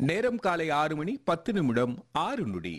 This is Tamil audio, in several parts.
நேரம் காலை ஆறு மணி பத்து நிமிடம் ஆறு நொடி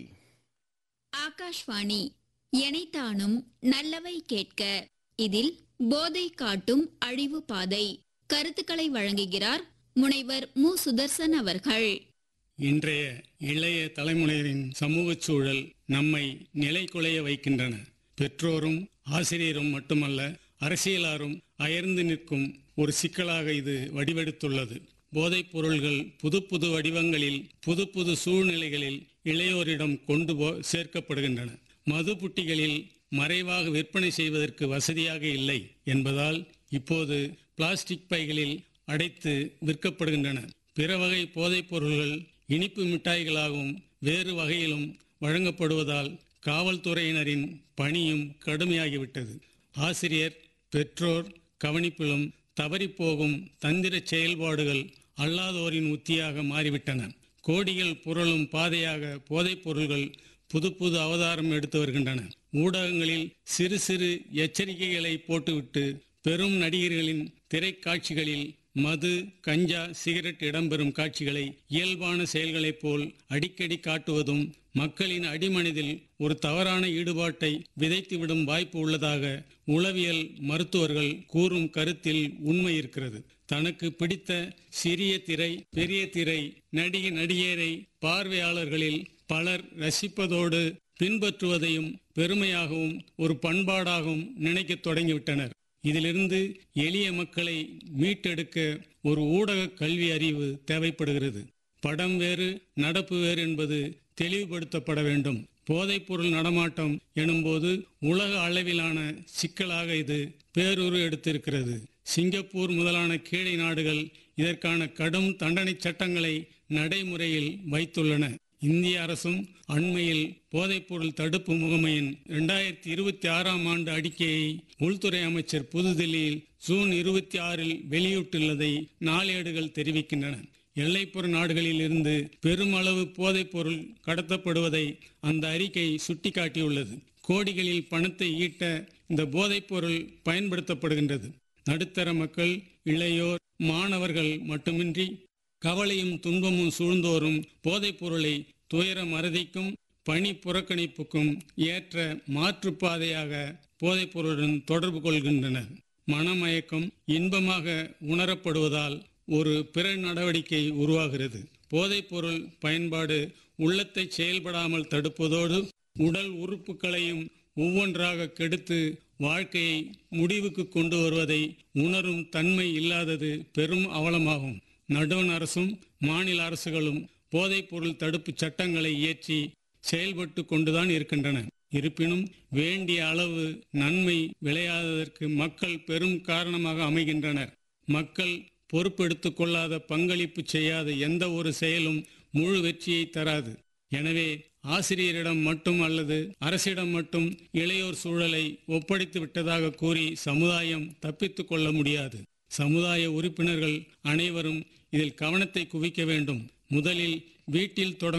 ஆகாஷ்வாணி எனைத்தானும் நல்லவை கேட்க இதில் போதை காட்டும் அழிவு பாதை கருத்துக்களை வழங்குகிறார் முனைவர் மு சுதர்சன் அவர்கள் இன்றைய இளைய தலைமுறையினரின் சமூகச் சூழல் நம்மை நிலைகுலைய வைக்கின்றன பெற்றோரும் ஆசிரியரும் மட்டுமல்ல அரசியலாரும் அயர்ந்து நிற்கும் ஒரு சிக்கலாக இது வடிவெடுத்துள்ளது போதைப் பொருள்கள் புது புது வடிவங்களில் புது புது சூழ்நிலைகளில் இளையோரிடம் கொண்டு போ சேர்க்கப்படுகின்றன மது புட்டிகளில் மறைவாக விற்பனை செய்வதற்கு வசதியாக இல்லை என்பதால் இப்போது பிளாஸ்டிக் பைகளில் அடைத்து விற்கப்படுகின்றன பிற வகை போதைப் பொருள்கள் இனிப்பு மிட்டாய்களாகவும் வேறு வகையிலும் வழங்கப்படுவதால் காவல்துறையினரின் பணியும் கடுமையாகிவிட்டது ஆசிரியர் பெற்றோர் கவனிப்பிலும் தவறிப்போகும் தந்திர செயல்பாடுகள் அல்லாதோரின் உத்தியாக மாறிவிட்டன கோடிகள் புரளும் பாதையாக போதைப் பொருள்கள் புது புது அவதாரம் எடுத்து வருகின்றன ஊடகங்களில் சிறு சிறு எச்சரிக்கைகளை போட்டுவிட்டு பெரும் நடிகர்களின் திரைக்காட்சிகளில் மது கஞ்சா சிகரெட் இடம்பெறும் காட்சிகளை இயல்பான செயல்களைப் போல் அடிக்கடி காட்டுவதும் மக்களின் அடிமனதில் ஒரு தவறான ஈடுபாட்டை விதைத்துவிடும் வாய்ப்பு உள்ளதாக உளவியல் மருத்துவர்கள் கூறும் கருத்தில் உண்மை இருக்கிறது தனக்கு பிடித்த சிறிய திரை பெரிய திரை நடிகை நடிகரை பார்வையாளர்களில் பலர் ரசிப்பதோடு பின்பற்றுவதையும் பெருமையாகவும் ஒரு பண்பாடாகவும் நினைக்கத் தொடங்கிவிட்டனர் இதிலிருந்து எளிய மக்களை மீட்டெடுக்க ஒரு ஊடக கல்வி அறிவு தேவைப்படுகிறது படம் வேறு நடப்பு வேறு என்பது தெளிவுபடுத்தப்பட வேண்டும் போதைப்பொருள் நடமாட்டம் எனும்போது உலக அளவிலான சிக்கலாக இது பேரூறு எடுத்திருக்கிறது சிங்கப்பூர் முதலான கீழை நாடுகள் இதற்கான கடும் தண்டனை சட்டங்களை நடைமுறையில் வைத்துள்ளன இந்திய அரசும் அண்மையில் போதைப்பொருள் தடுப்பு முகமையின் இரண்டாயிரத்தி இருபத்தி ஆறாம் ஆண்டு அறிக்கையை உள்துறை அமைச்சர் புதுதில்லியில் ஜூன் இருபத்தி ஆறில் வெளியிட்டுள்ளதை நாளேடுகள் தெரிவிக்கின்றன எல்லைப்புற நாடுகளில் இருந்து பெருமளவு போதைப்பொருள் கடத்தப்படுவதை அந்த அறிக்கை சுட்டிக்காட்டியுள்ளது கோடிகளில் பணத்தை ஈட்ட இந்த போதைப்பொருள் பயன்படுத்தப்படுகின்றது நடுத்தர மக்கள் இளையோர் மாணவர்கள் மட்டுமின்றி கவலையும் துன்பமும் சூழ்ந்தோறும் போதைப் பொருளை துயர மறதிக்கும் பணி புறக்கணிப்புக்கும் ஏற்ற மாற்றுப்பாதையாக போதைப் பொருளுடன் தொடர்பு கொள்கின்றனர் மனமயக்கம் இன்பமாக உணரப்படுவதால் ஒரு பிற நடவடிக்கை உருவாகிறது போதைப் பொருள் பயன்பாடு உள்ளத்தை செயல்படாமல் தடுப்பதோடு உடல் உறுப்புகளையும் ஒவ்வொன்றாக கெடுத்து வாழ்க்கையை முடிவுக்கு கொண்டு வருவதை உணரும் தன்மை இல்லாதது பெரும் அவலமாகும் நடுவண் அரசும் மாநில அரசுகளும் போதைப் பொருள் தடுப்பு சட்டங்களை இயற்றி செயல்பட்டு கொண்டுதான் இருக்கின்றன இருப்பினும் வேண்டிய அளவு நன்மை விளையாததற்கு மக்கள் பெரும் காரணமாக அமைகின்றனர் மக்கள் பொறுப்பெடுத்துக் கொள்ளாத பங்களிப்பு செய்யாத எந்த ஒரு செயலும் முழு வெற்றியை தராது எனவே ஆசிரியரிடம் மட்டும் அல்லது அரசிடம் மட்டும் இளையோர் சூழலை ஒப்படைத்து விட்டதாக கூறி சமுதாயம் தப்பித்துக் கொள்ள முடியாது சமுதாய உறுப்பினர்கள் அனைவரும் இதில் கவனத்தை குவிக்க வேண்டும் முதலில் வீட்டில் தொடங்கும்